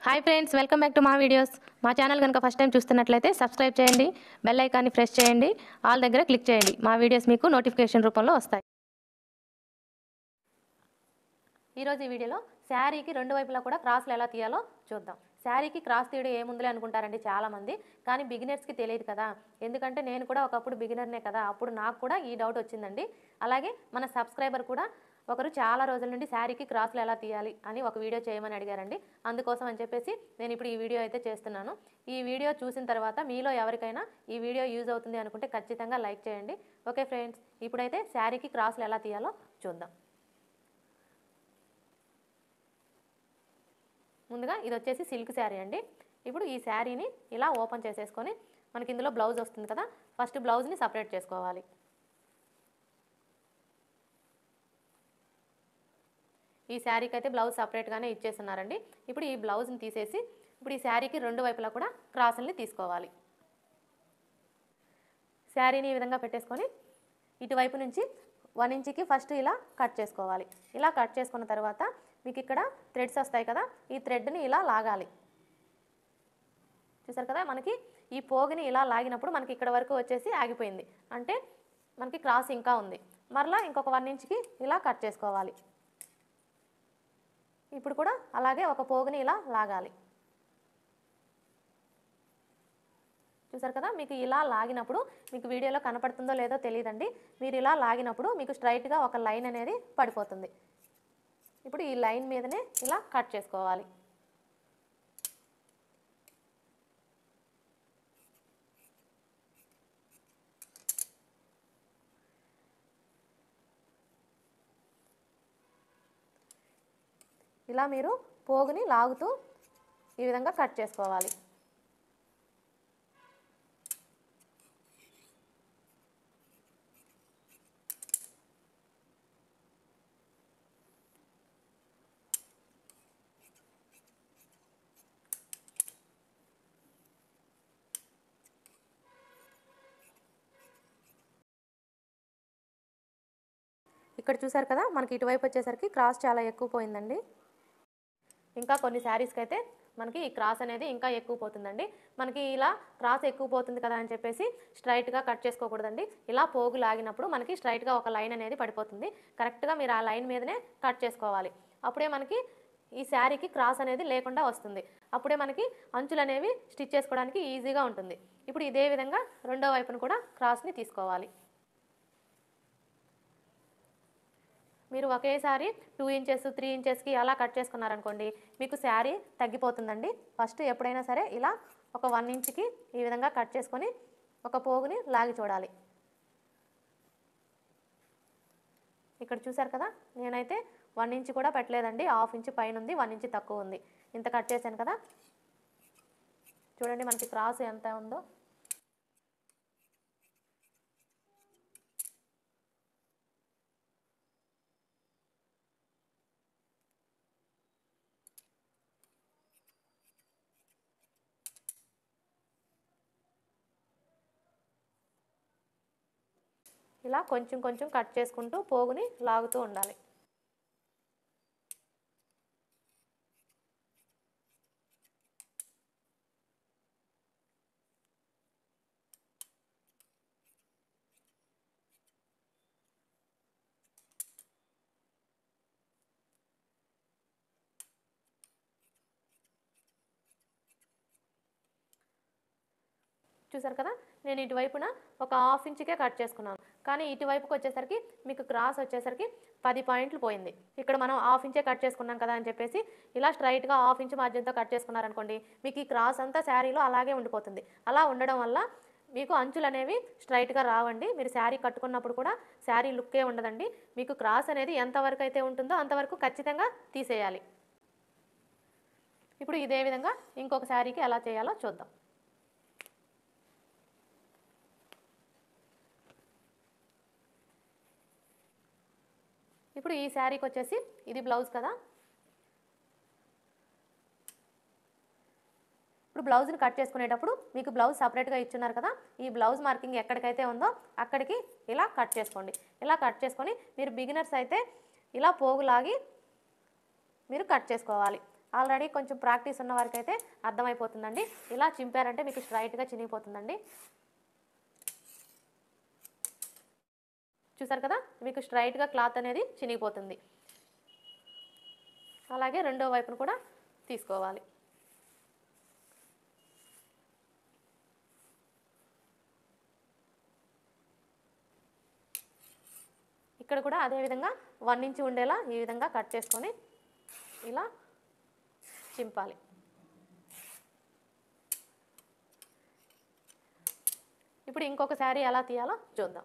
hi friends welcome back to మా videos మా channel కనుక ఫస్ట్ టైం చూస్తున్నట్లయితే సబ్స్క్రైబ్ చేయండి బెల్ ఐకాన్ని ప్రెస్ చేయండి ఆల్ దగ్గర క్లిక్ చేయండి మా వీడియోస్ మీకు నోటిఫికేషన్ రూపంలో వస్తాయి ఈరోజు ఈ వీడియోలో శారీకి రెండు వైపులా కూడా క్రాస్లు ఎలా తీయాలో చూద్దాం శారీకి క్రాస్ తీయడం ఏముందిలే అనుకుంటారండి చాలామంది కానీ బిగినర్స్కి తెలియదు కదా ఎందుకంటే నేను కూడా ఒకప్పుడు బిగినర్నే కదా అప్పుడు నాకు కూడా ఈ డౌట్ వచ్చిందండి అలాగే మన సబ్స్క్రైబర్ కూడా ఒకరు చాలా రోజుల నుండి శారీకి క్రాస్లు ఎలా తీయాలి అని ఒక వీడియో చేయమని అడిగారండి అందుకోసం అని చెప్పేసి నేను ఇప్పుడు ఈ వీడియో అయితే చేస్తున్నాను ఈ వీడియో చూసిన తర్వాత మీలో ఎవరికైనా ఈ వీడియో యూజ్ అవుతుంది అనుకుంటే ఖచ్చితంగా లైక్ చేయండి ఓకే ఫ్రెండ్స్ ఇప్పుడైతే శారీకి క్రాస్లు ఎలా తీయాలో చూద్దాం ముందుగా ఇది వచ్చేసి సిల్క్ శారీ అండి ఇప్పుడు ఈ శారీని ఇలా ఓపెన్ చేసేసుకొని మనకి ఇందులో బ్లౌజ్ వస్తుంది కదా ఫస్ట్ బ్లౌజ్ని సపరేట్ చేసుకోవాలి ఈ శారీకి అయితే బ్లౌజ్ సపరేట్గానే ఇచ్చేస్తున్నారండి ఇప్పుడు ఈ బ్లౌజ్ని తీసేసి ఇప్పుడు ఈ శారీకి రెండు వైపులా కూడా క్రాసుల్ని తీసుకోవాలి శారీని ఈ విధంగా పెట్టేసుకొని ఇటువైపు నుంచి వన్ ఇంచుకి ఫస్ట్ ఇలా కట్ చేసుకోవాలి ఇలా కట్ చేసుకున్న తర్వాత మీకు ఇక్కడ థ్రెడ్స్ వస్తాయి కదా ఈ థ్రెడ్ని ఇలా లాగాలి చూసారు కదా మనకి ఈ పోగుని ఇలా లాగినప్పుడు మనకి ఇక్కడ వరకు వచ్చేసి ఆగిపోయింది అంటే మనకి క్రాస్ ఇంకా ఉంది మరలా ఇంకొక వన్ ఇంచ్కి ఇలా కట్ చేసుకోవాలి ఇప్పుడు కూడా అలాగే ఒక పోగుని ఇలా లాగాలి చూసారు కదా మీకు ఇలా లాగినప్పుడు మీకు వీడియోలో కనపడుతుందో లేదో తెలియదండి మీరు ఇలా లాగినప్పుడు మీకు స్ట్రైట్గా ఒక లైన్ అనేది పడిపోతుంది ఇప్పుడు ఈ లైన్ మీదనే ఇలా కట్ చేసుకోవాలి ఇలా మీరు పోగుని లాగుతూ ఈ విధంగా కట్ చేసుకోవాలి ఇక్కడ చూసారు కదా మనకి ఇటువైపు వచ్చేసరికి క్రాస్ చాలా ఎక్కువ పోయిందండి ఇంకా కొన్ని శారీస్కి అయితే మనకి ఈ క్రాస్ అనేది ఇంకా ఎక్కువ పోతుందండి మనకి ఇలా క్రాస్ ఎక్కువ పోతుంది కదా అని చెప్పేసి స్ట్రైట్గా కట్ చేసుకోకూడదండి ఇలా పోగు లాగినప్పుడు మనకి స్ట్రైట్గా ఒక లైన్ అనేది పడిపోతుంది కరెక్ట్గా మీరు ఆ లైన్ మీదనే కట్ చేసుకోవాలి అప్పుడే మనకి ఈ శారీకి క్రాస్ అనేది లేకుండా వస్తుంది అప్పుడే మనకి అంచులు అనేవి స్టిచ్ చేసుకోవడానికి ఈజీగా ఉంటుంది ఇప్పుడు ఇదే విధంగా రెండో వైపును కూడా క్రాస్ని తీసుకోవాలి మీరు ఒకేసారి టూ ఇంచెస్ త్రీ ఇంచెస్కి అలా కట్ చేసుకున్నారనుకోండి మీకు శారీ తగ్గిపోతుందండి ఫస్ట్ ఎప్పుడైనా సరే ఇలా ఒక వన్ ఇంచ్కి ఈ విధంగా కట్ చేసుకొని ఒక పోగుని లాగి చూడాలి ఇక్కడ చూసారు కదా నేనైతే వన్ ఇంచ్ కూడా పెట్టలేదండి హాఫ్ ఇంచ్ పైన ఉంది వన్ ఇంచ్ తక్కువ ఉంది ఇంత కట్ చేశాను కదా చూడండి మనకి క్రాస్ ఎంత ఉందో ఇలా కొంచెం కొంచెం కట్ చేసుకుంటూ పోగుని లాగుతూ ఉండాలి చూసారు కదా నేను ఇటువైపున ఒక హాఫ్ ఇంచుకే కట్ చేసుకున్నాను కానీ ఇటువైపుకి వచ్చేసరికి మీకు క్రాస్ వచ్చేసరికి పది పాయింట్లు పోయింది ఇక్కడ మనం హాఫ్ ఇంచే కట్ చేసుకున్నాం కదా అని చెప్పేసి ఇలా స్ట్రైట్గా హాఫ్ ఇంచ్ మార్జిన్తో కట్ చేసుకున్నారనుకోండి మీకు ఈ క్రాస్ అంతా శారీలో అలాగే ఉండిపోతుంది అలా ఉండడం వల్ల మీకు అంచులు అనేవి స్ట్రైట్గా రావండి మీరు శారీ కట్టుకున్నప్పుడు కూడా శారీ లుక్కే ఉండదండి మీకు క్రాస్ అనేది ఎంతవరకు అయితే ఉంటుందో అంతవరకు ఖచ్చితంగా తీసేయాలి ఇప్పుడు ఇదే విధంగా ఇంకొక శారీకి ఎలా చేయాలో చూద్దాం ఇప్పుడు ఈ శారీకి వచ్చేసి ఇది బ్లౌజ్ కదా ఇప్పుడు బ్లౌజ్ని కట్ చేసుకునేటప్పుడు మీకు బ్లౌజ్ సపరేట్గా ఇచ్చున్నారు కదా ఈ బ్లౌజ్ మార్కింగ్ ఎక్కడికైతే ఉందో అక్కడికి ఇలా కట్ చేసుకోండి ఇలా కట్ చేసుకొని మీరు బిగినర్స్ అయితే ఇలా పోగులాగి మీరు కట్ చేసుకోవాలి ఆల్రెడీ కొంచెం ప్రాక్టీస్ ఉన్న వారికి అయితే అర్థమైపోతుందండి ఇలా చింపారంటే మీకు స్ట్రైట్గా చినిగిపోతుందండి చూసారు కదా మీకు స్ట్రైట్గా క్లాత్ అనేది చినిగిపోతుంది అలాగే రెండో వైపును కూడా తీసుకోవాలి ఇక్కడ కూడా అదే విధంగా వన్ ఇంచ్ ఉండేలా ఈ విధంగా కట్ చేసుకొని ఇలా చింపాలి ఇప్పుడు ఇంకొక శారీ ఎలా తీయాలో చూద్దాం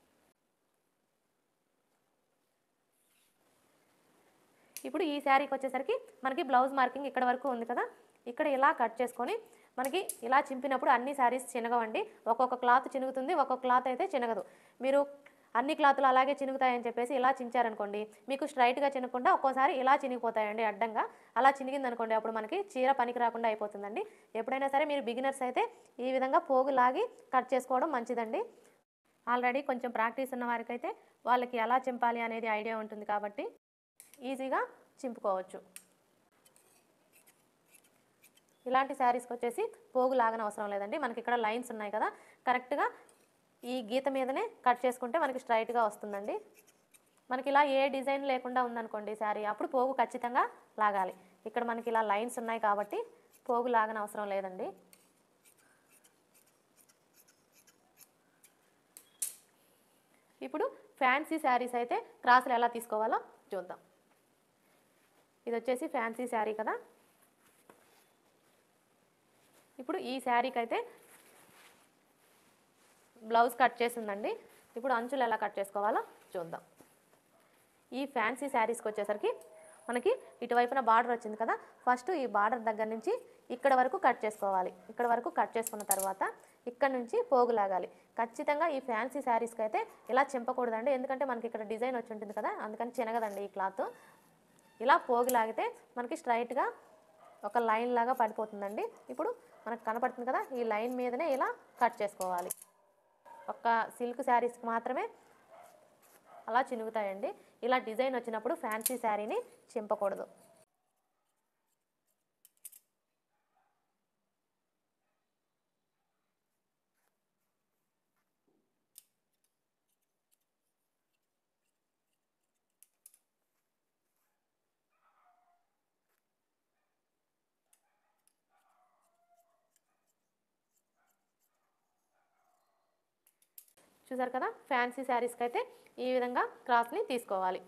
ఇప్పుడు ఈ శారీకి వచ్చేసరికి మనకి బ్లౌజ్ మార్కింగ్ ఇక్కడ వరకు ఉంది కదా ఇక్కడ ఇలా కట్ చేసుకొని మనకి ఇలా చింపినప్పుడు అన్ని శారీస్ చినగవండి ఒక్కొక్క క్లాత్ చినుగుతుంది ఒక్కొక్క క్లాత్ అయితే చినగదు మీరు అన్ని క్లాతులు అలాగే చినుగుతాయని చెప్పేసి ఇలా చించారనుకోండి మీకు స్ట్రైట్గా చినకుండా ఒక్కోసారి ఇలా చినిగిపోతాయండి అడ్డంగా అలా చినిగింది అనుకోండి అప్పుడు మనకి చీర పనికి రాకుండా అయిపోతుందండి ఎప్పుడైనా సరే మీరు బిగినర్స్ అయితే ఈ విధంగా పోగు లాగి కట్ చేసుకోవడం మంచిదండి ఆల్రెడీ కొంచెం ప్రాక్టీస్ ఉన్న వారికైతే వాళ్ళకి ఎలా చింపాలి అనేది ఐడియా ఉంటుంది కాబట్టి ఈజీగా చింపుకోవచ్చు ఇలాంటి శారీస్కి వచ్చేసి పోగు లాగన అవసరం లేదండి మనకి ఇక్కడ లైన్స్ ఉన్నాయి కదా కరెక్ట్గా ఈ గీత మీదనే కట్ చేసుకుంటే మనకి స్ట్రైట్గా వస్తుందండి మనకి ఇలా ఏ డిజైన్ లేకుండా ఉందనుకోండి శారీ అప్పుడు పోగు ఖచ్చితంగా లాగాలి ఇక్కడ మనకి ఇలా లైన్స్ ఉన్నాయి కాబట్టి పోగు లాగన అవసరం లేదండి ఇప్పుడు ఫ్యాన్సీ శారీస్ అయితే క్రాసులు ఎలా తీసుకోవాలో చూద్దాం ఇది వచ్చేసి ఫ్యాన్సీ శారీ కదా ఇప్పుడు ఈ శారీకి అయితే బ్లౌజ్ కట్ చేసిందండి ఇప్పుడు అంచులు ఎలా కట్ చేసుకోవాలో చూద్దాం ఈ ఫ్యాన్సీ శారీస్కి వచ్చేసరికి మనకి ఇటువైపున బార్డర్ వచ్చింది కదా ఫస్ట్ ఈ బార్డర్ దగ్గర నుంచి ఇక్కడ వరకు కట్ చేసుకోవాలి ఇక్కడ వరకు కట్ చేసుకున్న తర్వాత ఇక్కడ నుంచి పోగు లాగాలి ఖచ్చితంగా ఈ ఫ్యాన్సీ శారీస్కి అయితే ఇలా చింపకూడదండి ఎందుకంటే మనకి ఇక్కడ డిజైన్ వచ్చి ఉంటుంది కదా అందుకని చినగదండి ఈ క్లాత్ ఇలా పోగు లాగితే మనకి స్ట్రైట్గా ఒక లైన్ లాగా పడిపోతుందండి ఇప్పుడు మనకు కనపడుతుంది కదా ఈ లైన్ మీదనే ఇలా కట్ చేసుకోవాలి ఒక సిల్క్ శారీస్కి మాత్రమే అలా చినుగుతాయండి ఇలా డిజైన్ వచ్చినప్పుడు ఫ్యాన్సీ శారీని చింపకూడదు చూసారు కదా ఫ్యాన్సీ శారీస్కి అయితే ఈ విధంగా క్రాస్ని తీసుకోవాలి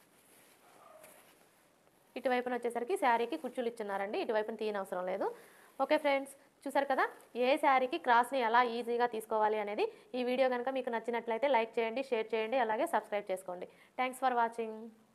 ఇటువైపున వచ్చేసరికి శారీకి కుచ్చులు ఇచ్చున్నారండి ఇటువైపున తీయనవసరం లేదు ఓకే ఫ్రెండ్స్ చూసారు కదా ఏ శారీకి క్రాస్ని ఎలా ఈజీగా తీసుకోవాలి అనేది ఈ వీడియో కనుక మీకు నచ్చినట్లయితే లైక్ చేయండి షేర్ చేయండి అలాగే సబ్స్క్రైబ్ చేసుకోండి థ్యాంక్స్ ఫర్ వాచింగ్